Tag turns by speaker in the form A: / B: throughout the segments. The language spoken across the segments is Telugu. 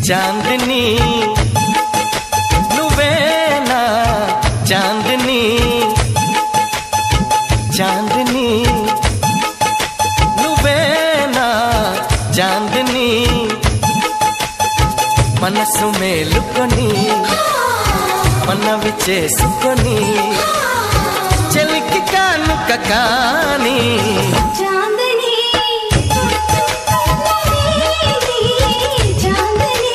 A: చాందిని నువ్వేనా చాందిని చాందిని నువ్వేనా చాందిని మనసు మేలుకొని మనవి చేసుకొని చెలికి కానుక కాని
B: చాందని చాందని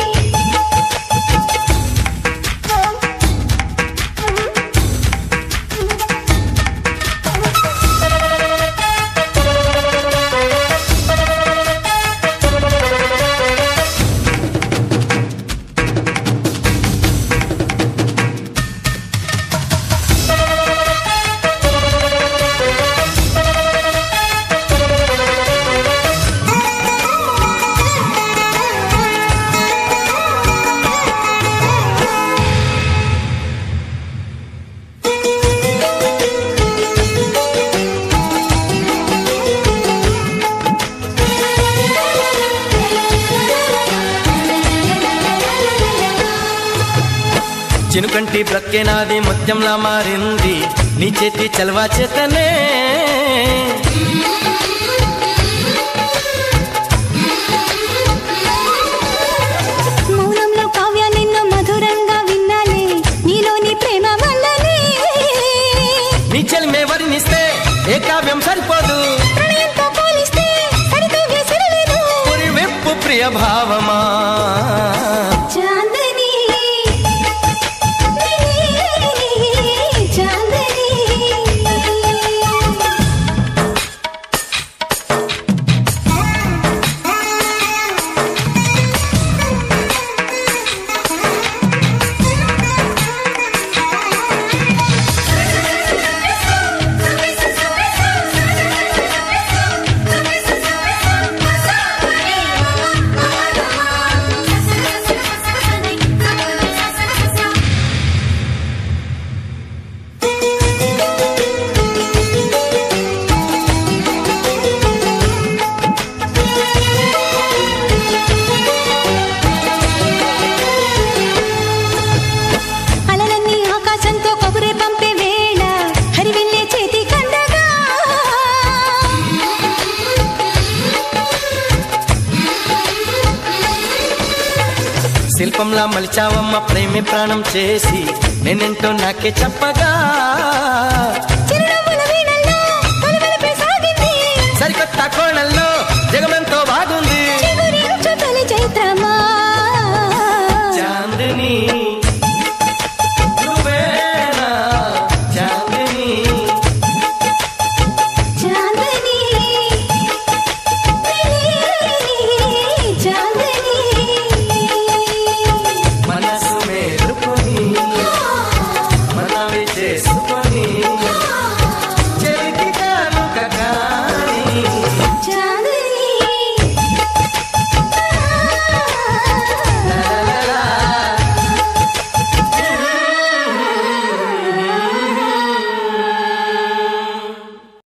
A: చినుకంటి బ్రక్కే నాది ముత్యంలా మారింది నీ చేతి చలవా చేతనే
B: మౌనంలో కావ్య నిన్ను మధురంగా విన్నాలే నీలోని ప్రేమ వల్లనే
A: నీ చెలిమే వర్ణిస్తే ఏ కావ్యం సరిపోదు
B: ప్రణయంతో పోలిస్తే సరితూగే సిరలేదు
A: పురి వెప్పు ప్రియ భావమా
B: చాందని చాందని అలలన్నీ ఆకాశంతో కబురే పంపే వేళ హరివిల్లే చేతి కందగా
A: శిల్పంలా మలిచావమ్మ ప్రేమి ప్రాణం చేసి నేనెంటో నాకే చెప్పగా
B: చిరునవ్వుల వీణల్లో పలువలపై సాగింది
A: సరికొత్త కోణంలో జగమెంతో బాగుంది
B: చిగురించు తొలి చైత్ర